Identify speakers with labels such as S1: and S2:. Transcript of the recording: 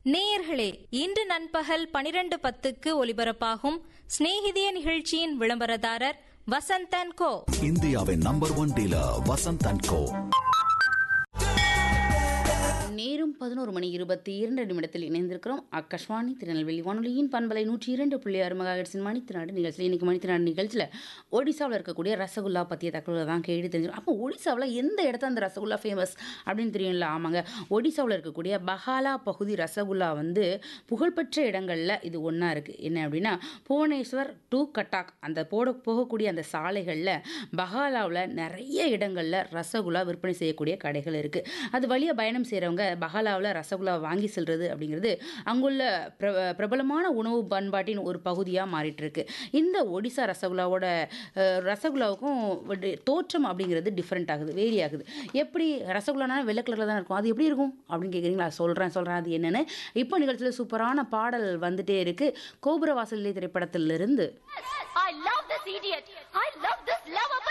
S1: நேயர்களே இன்று நண்பகல் பனிரெண்டு பத்துக்கு ஒலிபரப்பாகும் சிநேகிதிய நிகழ்ச்சியின் விளம்பரதாரர் வசந்தன் கோ
S2: இந்தியாவின் number one dealer Vasanth and co
S3: நேரும் பதினோரு மணி இருபத்தி இரண்டு நிமிடத்தில் இணைந்திருக்கிறோம் ஆகாஷ்வாணி திருநெல்வேலி வானொலியின் பண்பலை நூற்றி இரண்டு புள்ளி ஆறு மெகாஹெட்ஸின் மணித்தினாடு நிகழ்ச்சியில் இன்னைக்கு மணித்தினாடு நிகழ்ச்சியில் ஒடிசாவில் இருக்கக்கூடிய ரசகுல்லா பற்றிய தகவலை தான் கேட்டு தெரிஞ்சிடும் அப்போ ஒடிசாவில் எந்த இடத்துல அந்த ரசகுல்லா ஃபேமஸ் அப்படின்னு தெரியும்ல ஆமாங்க ஒடிசாவில் இருக்கக்கூடிய பஹாலா பகுதி ரசகுல்லா வந்து புகழ்பெற்ற இடங்களில் இது ஒன்றா இருக்குது என்ன அப்படின்னா புவனேஸ்வர் டு கட்டாக் அந்த போட போகக்கூடிய அந்த சாலைகளில் பஹாலாவில் நிறைய இடங்களில் ரசகுல்லா விற்பனை செய்யக்கூடிய கடைகள் இருக்குது அது வழியாக பயணம் செய்கிறவங்க பஹாலாவில் ரசகுல்லா வாங்கி செல்வது அப்படிங்கிறது அங்குள்ள பிர பிரபலமான உணவு பண்பாட்டின் ஒரு பகுதியாக மாறிட்டு இருக்கு இந்த ஒடிசா ரசகுல்லாவோட அஹ், ரசகுல்லாவுக்கும் ஒரு தோற்றம் அப்படிங்கிறது டிஃப்ரெண்ட் ஆகுது வேரி ஆகுது எப்படி ரசகுல்லானா வெள்ளை கலரில் தான் இருக்கும் அது எப்படி இருக்கும் அப்படின்னு கேட்குறீங்களா சொல்கிறேன் சொல்கிறேன் அது என்னன்னு இப்போ நிகழ்ச்சியில் சூப்பரான பாடல் வந்துட்டே இருக்கு கோபுர வாசலிலே திரைப்படத்திலிருந்து
S4: I love this idiot. I love this lovable